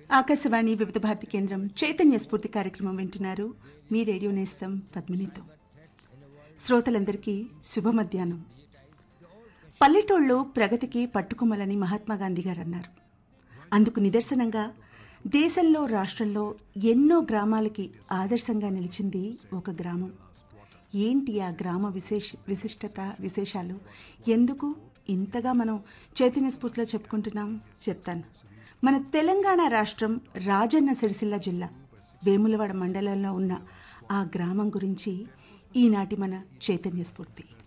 ఆకాశవాణి వివిధ భారతి కేంద్రం చైతన్య స్ఫూర్తి కార్యక్రమం వింటున్నారు మీ రేడియో నేస్తం పద్మినితో శ్రోతలందరికీ శుభ మధ్యాహ్నం పల్లెటూళ్ళు ప్రగతికి పట్టుకుమలని మహాత్మా గాంధీ గారు అన్నారు అందుకు నిదర్శనంగా దేశంలో రాష్ట్రంలో ఎన్నో గ్రామాలకి ఆదర్శంగా నిలిచింది ఒక గ్రామం ఏంటి ఆ గ్రామ విశేష విశిష్టత విశేషాలు ఎందుకు ఇంతగా మనం చైతన్య స్ఫూర్తిలో చెప్పుకుంటున్నాం చెప్తాను మన తెలంగాణ రాష్ట్రం రాజన్న సిరిసిల్ల జిల్లా వేములవాడ మండలంలో ఉన్న ఆ గ్రామం గురించి ఈనాటి మన చైతన్య స్ఫూర్తి